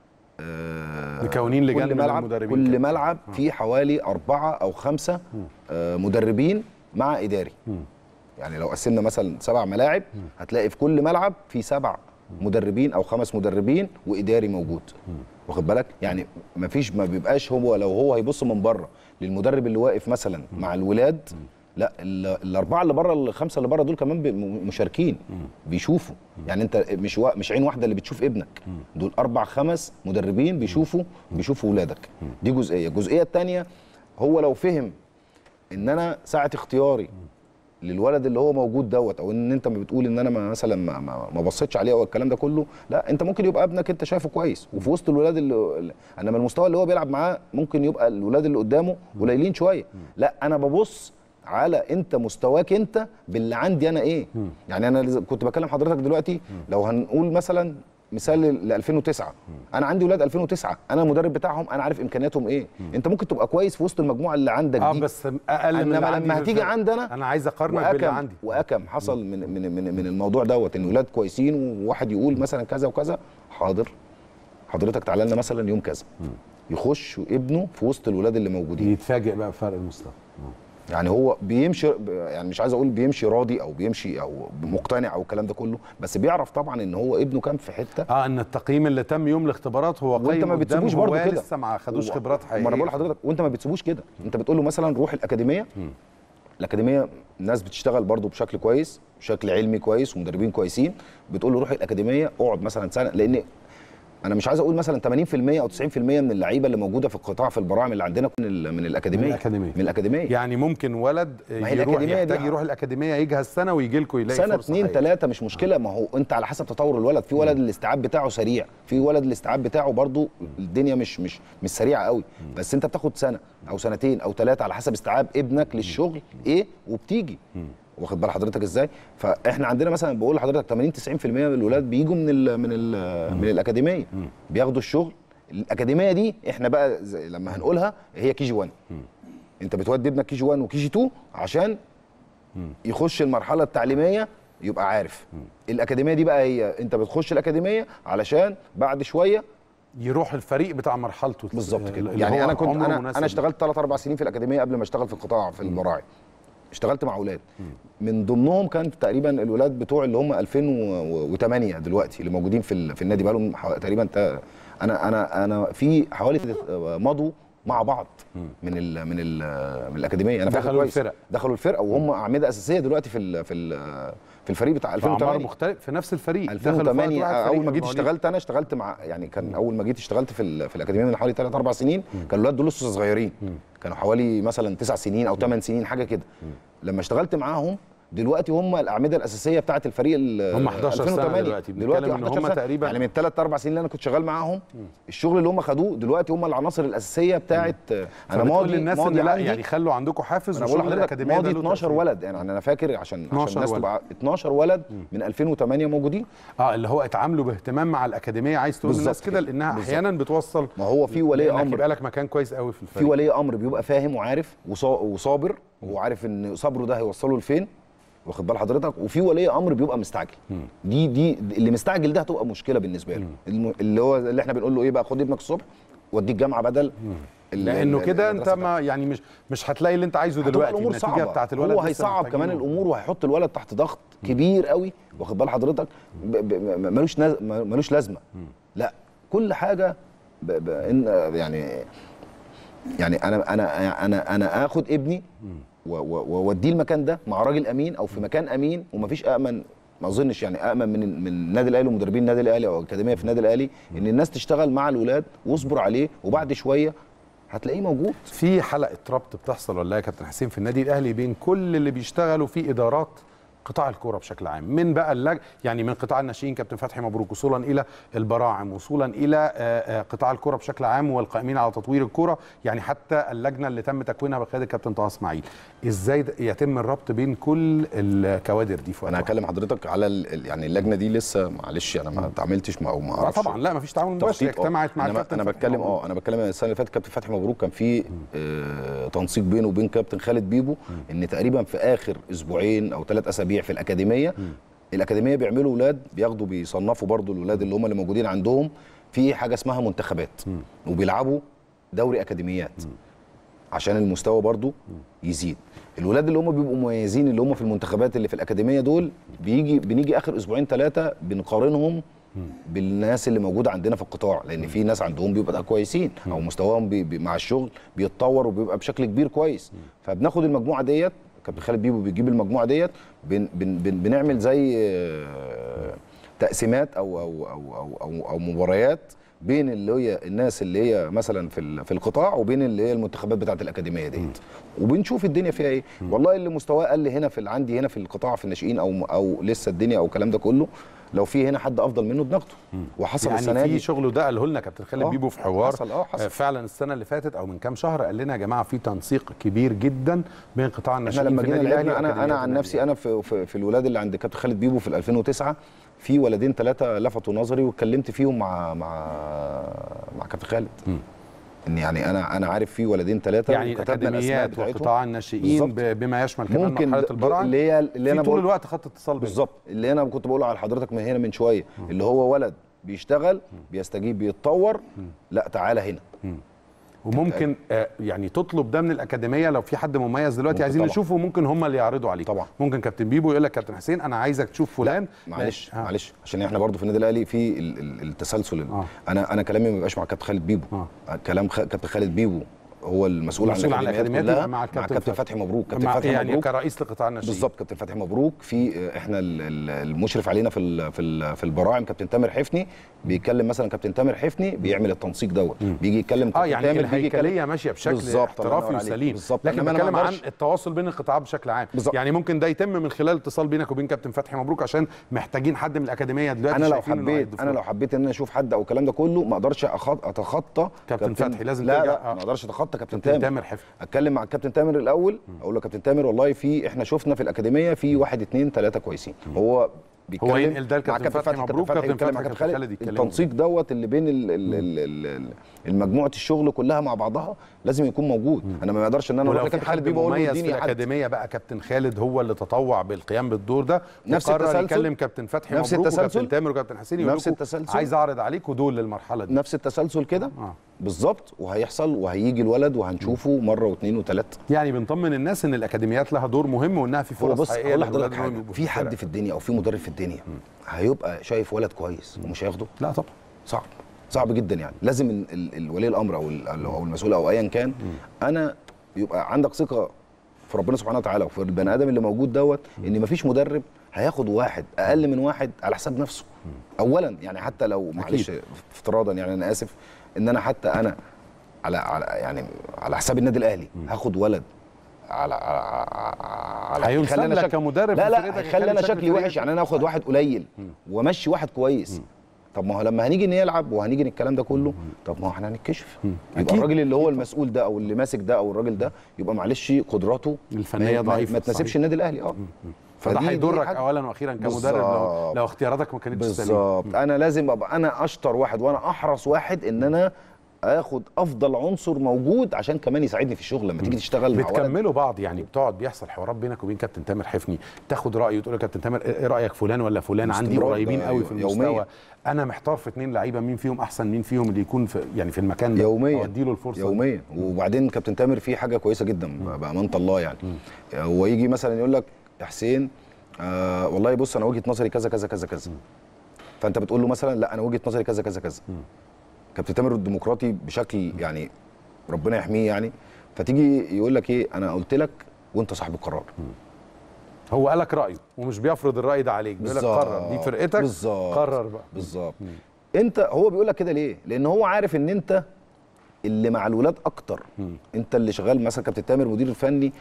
آه، مكونين لجان كل من ملعب المدربين كل كده. ملعب فيه حوالي أربعة أو خمسة آه، مدربين مع إداري يعني لو قسمنا مثلا سبع ملاعب هتلاقي في كل ملعب في سبع مدربين او خمس مدربين واداري موجود واخد بالك يعني مفيش ما بيبقاش هو لو هو هيبص من بره للمدرب اللي واقف مثلا مع الولاد لا ال- الاربعه اللي بره الخمسه اللي بره دول كمان بي- م- مشاركين بيشوفوا يعني انت مش وا... مش عين واحده اللي بتشوف ابنك دول اربع خمس مدربين بيشوفوا بيشوفوا ولادك دي جزئيه الجزئيه الثانيه هو لو فهم ان انا ساعه اختياري للولد اللي هو موجود دوت او ان انت ما بتقول ان انا ما مثلا ما, ما, ما بصيتش عليه او الكلام ده كله لا انت ممكن يبقى ابنك انت شايفه كويس وفي وسط الولاد اللي انما المستوى اللي هو بيلعب معاه ممكن يبقى الولاد اللي قدامه قليلين شويه لا انا ببص على انت مستواك انت باللي عندي انا ايه يعني انا لز- كنت بكلم حضرتك دلوقتي لو هنقول مثلا مثال ل 2009 انا عندي ولاد 2009 انا المدرب بتاعهم انا عارف امكانياتهم ايه انت ممكن تبقى كويس في وسط المجموعه اللي عندك اه دي بس اقل من إنما اللي عندي لما في هتيجي الفرق. عندنا انا عايز اقارنك باللي واكم عندي واكم حصل من من من, من الموضوع دوت ان ولاد كويسين وواحد يقول مثلا كذا وكذا حاضر حضرتك تعالى لنا مثلا يوم كذا يخش ابنه في وسط الولاد اللي موجودين يتفاجئ بقى بفرق المستوى يعني هو بيمشي يعني مش عايز اقول بيمشي راضي او بيمشي او مقتنع او الكلام ده كله بس بيعرف طبعا ان هو ابنه كان في حته اه ان التقييم اللي تم يوم الاختبارات هو وانت قيم ما بتسيبوش قدامه، برضه هو كده لسه ما خدوش و- خبرات حقيقيه ما انا بقول لحضرتك وانت ما بتسيبوش كده انت بتقول له مثلا روح الاكاديميه الاكاديميه ناس بتشتغل برضو بشكل كويس بشكل علمي كويس ومدربين كويسين بتقول له روح الاكاديميه اقعد مثلا سنه لان انا مش عايز اقول مثلا 80% او 90% من اللعيبه اللي موجوده في القطاع في البراعم اللي عندنا من ال- من الاكاديميه من الأكاديمية. من الاكاديميه يعني ممكن ولد ما هي يروح الأكاديمية دي يحتاج يروح الاكاديميه يجهز سنه ويجي لكم يلاقي سنه فرصة اتنين حقيقية. تلاته مش مشكله ما هو انت على حسب تطور الولد في ولد الاستيعاب بتاعه سريع في ولد الاستيعاب بتاعه برضو الدنيا مش مش مش سريعه قوي بس انت بتاخد سنه او سنتين او ثلاثه على حسب استيعاب ابنك للشغل ايه وبتيجي واخد بال حضرتك ازاي فاحنا عندنا مثلا بقول لحضرتك 80 90% من الولاد بيجوا من ال من ال من الاكاديميه بياخدوا الشغل الاكاديميه دي احنا بقى زي لما هنقولها هي كي جي 1 انت بتودي ابنك كي جي 1 وكي جي 2 عشان يخش المرحله التعليميه يبقى عارف الاكاديميه دي بقى هي انت بتخش الاكاديميه علشان بعد شويه يروح الفريق بتاع مرحلته بالظبط كده اللي يعني هو انا كنت عمره انا مناسب انا اشتغلت 3 4 سنين في الاكاديميه قبل ما اشتغل في القطاع في المراعي اشتغلت مع اولاد من ضمنهم كان تقريبا الولاد بتوع اللي هم 2008 دلوقتي اللي موجودين في ال- في النادي بقالهم حو- تقريبا تا- انا انا انا في حوالي مضوا مع بعض من ال من ال من الاكاديميه انا فاكر دخلوا كويس. الفرق. دخلوا الفرقه وهم اعمده اساسيه دلوقتي في ال في ال في الفريق بتاع في اعمار 2008 مختلف في نفس الفريق دخلوا في وقت 2008 واحد اول فريق ما جيت المواليد. اشتغلت انا اشتغلت مع يعني كان اول ما جيت اشتغلت في ال- في الاكاديميه من حوالي 3 4 سنين كان الولاد دول لسه صغيرين كانوا حوالي مثلا 9 سنين او 8 سنين حاجه كده لما اشتغلت معاهم دلوقتي هم الاعمده الاساسيه بتاعه الفريق ال- هم 11 سنة 2008. دلوقتي. بنتكلم دلوقتي إن 11 هم سنة. تقريباً- يعني من 3 4 سنين اللي انا كنت شغال معاهم الشغل اللي هم خدوه دلوقتي هم العناصر الاساسيه بتاعه انا فبتقول ماضي للناس ماضي ان لا عندي يعني خلوا عندكم حافز انا بقول وشغل لحضرتك الاكاديميه ماضي ده له 12 تأثير. ولد يعني انا فاكر عشان 12 عشان الناس ولد. تبقى 12 ولد من 2008 موجودين اه اللي هو اتعاملوا باهتمام مع الاكاديميه عايز تقول بالظبط للناس كده كده. لانها بالظبط. احيانا بتوصل ما هو في ولي إنك امر يبقى لك مكان كويس قوي في في الفريق ولي امر بيبقى فاهم وعارف وصا- وصابر وعارف ان صبره ده هيوصله لفين واخد بال حضرتك وفي ولي امر بيبقى مستعجل دي دي اللي مستعجل ده هتبقى مشكله بالنسبه له الم- اللي هو اللي احنا بنقول له ايه بقى خد ابنك الصبح وديه الجامعه بدل ال- لانه ال- كده انت المدرسة ما يعني مش مش هتلاقي اللي انت عايزه هتبقى دلوقتي الامور النتيجه صعبه بتاعت الولد هو لسه هيصعب كمان محتاجينه. الامور وهيحط الولد تحت ضغط كبير قوي واخد بال حضرتك ب- ب- ملوش ناز- ملوش لازمه لا كل حاجه ب ب إن يعني يعني انا انا انا انا اخد ابني و- و- واوديه المكان ده مع راجل امين او في مكان امين ومفيش امن ما اظنش يعني امن من من النادي الاهلي ومدربين النادي الاهلي او اكاديميه في النادي الاهلي ان الناس تشتغل مع الولاد واصبر عليه وبعد شويه هتلاقيه موجود في حلقه ربط بتحصل ولا إيه يا كابتن حسين في النادي الاهلي بين كل اللي بيشتغلوا في ادارات قطاع الكوره بشكل عام من بقى اللج... يعني من قطاع الناشئين كابتن فتحي مبروك وصولا الى البراعم وصولا الى آه، آه، قطاع الكوره بشكل عام والقائمين على تطوير الكوره يعني حتى اللجنه اللي تم تكوينها بقياده الكابتن طه اسماعيل ازاي ده يتم الربط بين كل الكوادر دي في وقت انا واحد؟ هكلم حضرتك على ال- ال- يعني اللجنه دي لسه معلش انا ما اتعاملتش مع او ما آه اعرفش طبعا لا مفيش تعاون مباشر تخطيط، آه. اجتمعت مع انا الكابتن انا فتحي بتكلم مبروك. اه انا بتكلم السنه اللي فاتت كابتن فتحي مبروك كان في آه تنسيق بينه وبين كابتن خالد بيبو ان تقريبا في اخر اسبوعين او ثلاث اسابيع في الاكاديميه الاكاديميه بيعملوا اولاد بياخدوا بيصنفوا برضو الاولاد اللي هم اللي موجودين عندهم في حاجه اسمها منتخبات وبيلعبوا دوري اكاديميات عشان المستوى برضو يزيد الولاد اللي هم بيبقوا مميزين اللي هم في المنتخبات اللي في الاكاديميه دول بيجي بنيجي اخر اسبوعين ثلاثه بنقارنهم بالناس اللي موجوده عندنا في القطاع لان في ناس عندهم بيبقى كويسين او مستواهم بي بي مع الشغل بيتطور وبيبقى بشكل كبير كويس فبناخد المجموعه ديت كابتن خالد بيبو بيجيب المجموعه ديت بن بن بن بنعمل زي آه، تقسيمات او او او او او, أو مباريات بين اللي هي الناس اللي هي مثلا في ال- في القطاع وبين اللي هي المنتخبات بتاعه الاكاديميه ديت وبنشوف الدنيا فيها ايه والله اللي مستواه قل هنا في ال- عندي هنا في القطاع في الناشئين او او لسه الدنيا او الكلام ده كله لو في هنا حد افضل منه بناخده وحصل السنه يعني في دي شغل ده قاله لنا كابتن خالد آه، بيبو في حوار حصل، آه، حصل. آه، فعلا السنه اللي فاتت او من كام شهر قال لنا يا جماعه في تنسيق كبير جدا بين قطاع احنا الناشئين لما في جينا النادي الاهلي لعبنا انا وأكاديميات انا عن النادي نفسي انا في, في, في الولاد اللي عند كابتن خالد بيبو في ال 2009 في ولدين ثلاثه لفتوا نظري واتكلمت فيهم مع مع مع كابتن خالد ان يعني انا انا عارف في ولدين ثلاثه يعني الاكاديميات وقطاع الناشئين بالظبط. ب- بما يشمل كمان ممكن مرحله د- البراعم اللي هي اللي في انا طول بقول الوقت خط اتصال بينهم. بالظبط اللي انا كنت بقوله على حضرتك من هنا من شويه اللي هو ولد بيشتغل بيستجيب بيتطور لا تعالى هنا وممكن آه يعني تطلب ده من الاكاديميه لو في حد مميز دلوقتي ممكن عايزين طبعا. نشوفه ممكن هم اللي يعرضوا عليك طبعا. ممكن كابتن بيبو يقول لك كابتن حسين انا عايزك تشوف فلان معلش آه. معلش عشان احنا برضو في النادي الاهلي في ال- ال- التسلسل ال- آه. انا انا كلامي ما بيبقاش مع كابتن خالد بيبو آه. كلام خ... كابتن خالد بيبو هو المسؤول عن مسؤول عن الاكاديميات الاكاديميات كلها مع مع الكابتن كابتن فتحي. فتحي مبروك كابتن مع فتحي يعني مبروك كرئيس لقطاع الناشئين بالظبط كابتن فتحي مبروك في احنا ال- ال- المشرف علينا في ال- في ال- في البراعم كابتن تامر حفني بيتكلم مثلا كابتن تامر حفني بيعمل التنسيق دوت بيجي يتكلم اه كابتن يعني تامر بيجي يتكلم الهيكليه ماشيه بشكل بالظبط، الله احترافي ينور عليك. وسليم بالظبط. لكن إنما أنا ما بتكلم عن أقدرش- التواصل بين القطاعات بشكل عام بالظبط. يعني ممكن ده يتم من خلال اتصال بينك وبين كابتن فتحي مبروك عشان محتاجين حد من الاكاديميه دلوقتي انا لو شايفين إنه حبيت هيضيف انا له. لو حبيت ان انا اشوف حد او الكلام ده كله ما اقدرش أخط... اتخطى كابتن فتحي، لازم لا ترجع- لا آه. ما اقدرش اتخطى كابتن كابتن تامر تامر حفني اتكلم مع الكابتن تامر الاول اقول له كابتن تامر والله في احنا شفنا في الاكاديميه في واحد اثنين ثلاثه كويسين هو بيتكلم ينقل ده مع لكابتن فتحي مبروك، فتحي كابتن بيتكلم مع فتحي كابتن كابتن خالد خالد يتكلموا. التنسيق دوت اللي بين ال- ال- ال- ال- ال- المجموعه الشغل كلها مع بعضها لازم يكون موجود انا ما اقدرش ان انا اروح ولو في لكابتن خالد حد بيبو اقول له مميز في اديني حد الاكاديميه بقى كابتن خالد هو اللي تطوع بالقيام بالدور ده نفس وقرر التسلسل. يكلم كابتن فتحي نفس مبروك التسلسل. وكابتن تامر وكابتن حسين يقول نفس لكم التسلسل. عايز اعرض عليكم دول للمرحله دي نفس التسلسل كده آه. بالظبط وهيحصل وهيجي الولد وهنشوفه مره واثنين وثلاثه يعني بنطمن الناس ان الاكاديميات لها دور مهم وانها في هو فرص بص حقيقيه اقول للولاد لحضرتك إنهم حاجه يبقوا في حد الفرق. في الدنيا او في مدرب في الدنيا هيبقى شايف ولد كويس ومش هياخده لا طبعا صعب صعب جدا يعني لازم ال- ال- الولي الامر او ال- او المسؤول او ايا كان انا يبقى عندك ثقه في ربنا سبحانه وتعالى وفي البني ادم اللي موجود دوت ان مفيش مدرب هياخد واحد اقل من واحد على حساب نفسه اولا يعني حتى لو معلش افتراضا يعني انا اسف ان انا حتى انا على على يعني على حساب النادي الاهلي هاخد ولد على على على هينسب يخلي أنا لك شك- كمدرب لا في لا فرقتك، هيخلي يخلي انا شكل شكلي وحش فرقتك. يعني انا اخد واحد قليل وامشي واحد كويس طب ما هو لما هنيجي نلعب وهنيجي الكلام ده كله طب ما هو احنا هنتكشف يبقى أكيد. الراجل اللي هو المسؤول ده او اللي ماسك ده او الراجل ده يبقى معلش قدراته الفنية ما- ما- ضعيفة، ما تناسبش صحيح. النادي الاهلي اه فده فدي- دي هيضرك حاجة- اولا واخيرا كمدرب لو, بالظبط. لو اختياراتك ما كانتش سليمه بالظبط انا لازم ابقى انا اشطر واحد وانا احرص واحد ان انا اخد افضل عنصر موجود عشان كمان يساعدني في الشغل لما تيجي تشتغل مع ولد بتكملوا بعض يعني بتقعد بيحصل حوارات بينك وبين كابتن تامر حفني تاخد رايه وتقول له كابتن تامر ايه رايك فلان ولا فلان عندي باستمرار، قريبين ده قوي في المستوى يومياً. انا محتار في اثنين لعيبه مين فيهم احسن مين فيهم اللي يكون في يعني في المكان ده يوميا اديله الفرصه دي. يوميا وبعدين كابتن تامر في حاجه كويسه جدا بامانه الله يعني هو يجي مثلا يقول لك يا حسين آه والله بص انا وجهه نظري كذا كذا كذا كذا فانت بتقول له مثلا لا انا وجهه نظري كذا كذا كذا كابتن تامر الديمقراطي بشكل يعني ربنا يحميه يعني فتيجي يقول لك ايه انا قلت لك وانت صاحب القرار هو قال لك رايه ومش بيفرض الراي ده عليك بيقول لك بالظبط. قرر دي فرقتك بالظبط. قرر بقى بالظبط انت هو بيقول لك كده ليه لان هو عارف ان انت اللي مع الولاد اكتر انت اللي شغال مثلا كابتن تامر مدير الفني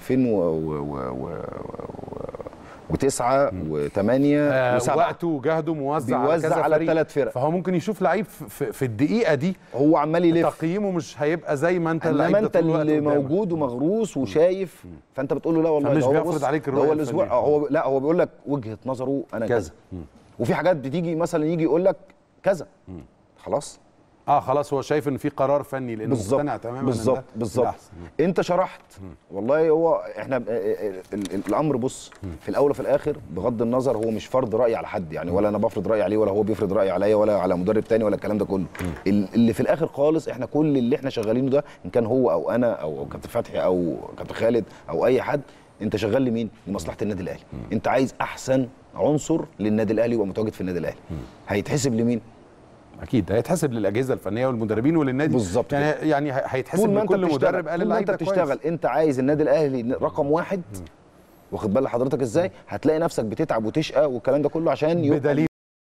2009 و8 آه و7 وقته وجهده موزع على بيوزع كذا على فريق. الثلاث فرق. فهو ممكن يشوف لعيب في, في, في الدقيقه دي هو عمال يلف تقييمه مش هيبقى زي ما انت اللعيب انما ده انت طول الوقت اللي قدامك. موجود ومغروس وشايف فانت بتقول له لا والله فمش ده هو بيفرض بص، عليك ده الرؤية هو الاسبوع الفنية. اه هو لا هو بيقول لك وجهه نظره انا كذا. كذا وفي حاجات بتيجي مثلا يجي يقول لك كذا خلاص اه خلاص هو شايف ان في قرار فني لانه بالظبط مقتنع تماما إن بالظبط ده بالظبط الأحسن. انت شرحت والله هو احنا ب- ال- ال- الامر بص في الاول وفي الاخر بغض النظر هو مش فرض راي على حد يعني ولا انا بفرض راي عليه ولا هو بيفرض راي عليا ولا على مدرب تاني ولا الكلام ده كله ال- اللي في الاخر خالص احنا كل اللي احنا شغالينه ده ان كان هو او انا او كابتن فتحي او كابتن خالد او اي حد انت شغال لمين لمصلحه النادي الاهلي انت عايز احسن عنصر للنادي الاهلي يبقى متواجد في النادي الاهلي هيتحسب لمين اكيد هيتحسب للاجهزه الفنيه والمدربين وللنادي بالظبط يعني يعني هيتحسب طول ما انت لكل بتشتغل مدرب قال طول ما اللعيب انت ده كويس. بتشتغل انت عايز النادي الاهلي رقم واحد واخد بال حضرتك ازاي هتلاقي نفسك بتتعب وتشقى والكلام ده كله عشان يبقى بدليل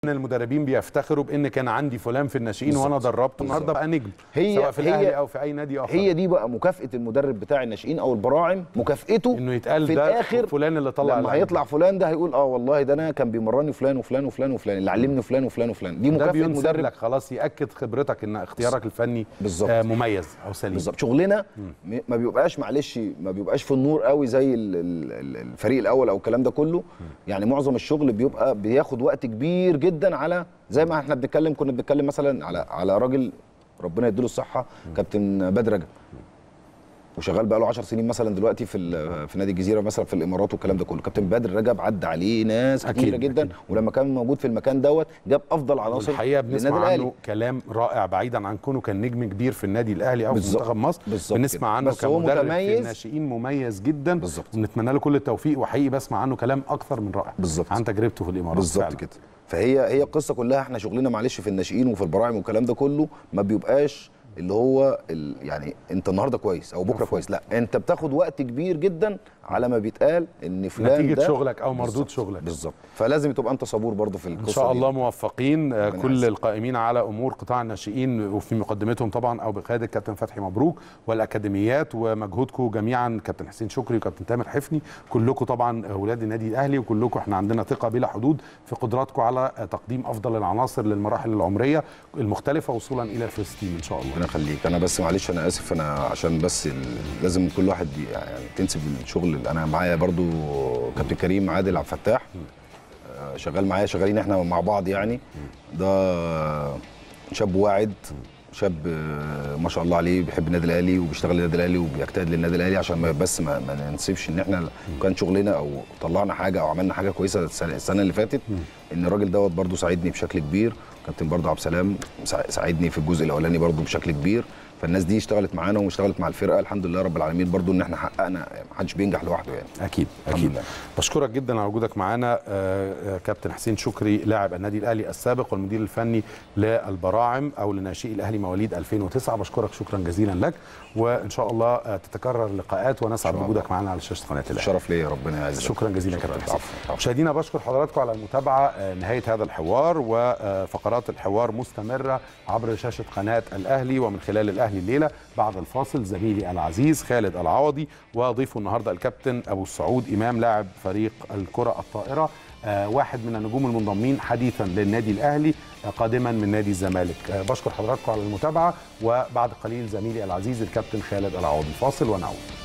ان المدربين بيفتخروا بان كان عندي فلان في الناشئين بالظبط. وانا دربته النهارده بالظبط. بقى نجم هي- سواء في هي- الاهلي او في اي نادي اخر هي دي بقى مكافاه المدرب بتاع الناشئين او البراعم مكافئته انه يتقال في ده الاخر فلان اللي طلع لما اللعيب. هيطلع فلان ده هيقول اه والله ده انا كان بيمرني فلان وفلان وفلان وفلان اللي علمني فلان وفلان وفلان دي ده مكافاه بينسب مدرب لك خلاص ياكد خبرتك ان اختيارك الفني بالظبط. آه مميز او سليم بالظبط شغلنا م- ما بيبقاش معلش ما بيبقاش في النور قوي زي ال- ال- ال- الفريق الاول او الكلام ده كله يعني معظم الشغل بيبقى بياخد وقت كبير جدا على زي ما احنا بنتكلم كنا بنتكلم مثلا على على راجل ربنا يديله الصحه كابتن بدر رجب وشغال بقى له 10 سنين مثلا دلوقتي في ال- في نادي الجزيره مثلا في الامارات والكلام ده كله كابتن بدر رجب عدى عليه ناس أكيد، كتيره جدا أكيد. ولما كان موجود في المكان دوت جاب افضل عناصر الحقيقه للنادي بنسمع الأهلي. عنه كلام رائع بعيدا عن كونه كان نجم كبير في النادي الاهلي او في بالظبط. منتخب مصر بالظبط بنسمع كده. عنه بس هو كمدرب في متميز. الناشئين مميز جدا بالظبط. ونتمنى له كل التوفيق وحقيقي بسمع عنه كلام اكثر من رائع بالظبط. عن تجربته في الامارات بالظبط فعلاً. كده فهي هي القصه كلها احنا شغلنا معلش في الناشئين وفي البراعم والكلام ده كله ما بيبقاش اللي هو ال يعني انت النهارده كويس او بكره كويس لا انت بتاخد وقت كبير جدا على ما بيتقال ان فلان نتيجه ده شغلك او مردود بالظبط. شغلك بالظبط فلازم تبقى انت صبور برضه في القصه ان شاء دي. الله موفقين آه، ربنا كل يعزك. القائمين على امور قطاع الناشئين وفي مقدمتهم طبعا او بقياده كابتن فتحي مبروك والاكاديميات ومجهودكم جميعا كابتن حسين شكري وكابتن تامر حفني كلكم طبعا اولاد النادي الاهلي وكلكم احنا عندنا ثقه بلا حدود في قدراتكم على آه، تقديم افضل العناصر للمراحل العمريه المختلفه وصولا الى الفيرست تيم ان شاء الله ربنا يخليك انا بس معلش انا اسف انا عشان بس ال... لازم كل واحد ي- يعني تنسب الشغل انا معايا برضو كابتن كريم عادل عبد الفتاح آه، شغال معايا شغالين احنا مع بعض يعني ده شاب واعد شاب آه، ما شاء الله عليه بيحب النادي الاهلي وبيشتغل النادي الاهلي وبيجتهد للنادي الاهلي عشان ما بس ما, ما ننسبش ان احنا كان شغلنا او طلعنا حاجه او عملنا حاجه كويسه السنه, السنة اللي فاتت ان الراجل دوت برضو ساعدني بشكل كبير كابتن برضو عبد السلام سا- ساعدني في الجزء الاولاني برضو بشكل كبير فالناس دي اشتغلت معانا واشتغلت مع الفرقه الحمد لله رب العالمين برضو ان احنا حققنا ما حدش بينجح لوحده يعني اكيد الحمد اكيد لله. بشكرك جدا على وجودك معانا آه، آه، كابتن حسين شكري لاعب النادي الاهلي السابق والمدير الفني للبراعم او لناشئي الاهلي مواليد 2009 بشكرك شكرا جزيلا لك وان شاء الله آه، تتكرر اللقاءات ونسعد إن شاء بوجودك معنا على شاشه قناه الاهلي شرف ليا ربنا يعزك شكرا جزيلا شكراً. كابتن حسين العفو. العفو. مشاهدينا بشكر حضراتكم على المتابعه آه، نهايه هذا الحوار وفقرات الحوار مستمره عبر شاشه قناه الاهلي ومن خلال الاهلي الليله بعد الفاصل زميلي العزيز خالد العوضي وضيفه النهارده الكابتن ابو السعود امام لاعب فريق الكره الطائره آه، واحد من النجوم المنضمين حديثا للنادي الاهلي آه، قادما من نادي الزمالك آه، بشكر حضراتكم على المتابعه وبعد قليل زميلي العزيز الكابتن خالد العوضي فاصل ونعود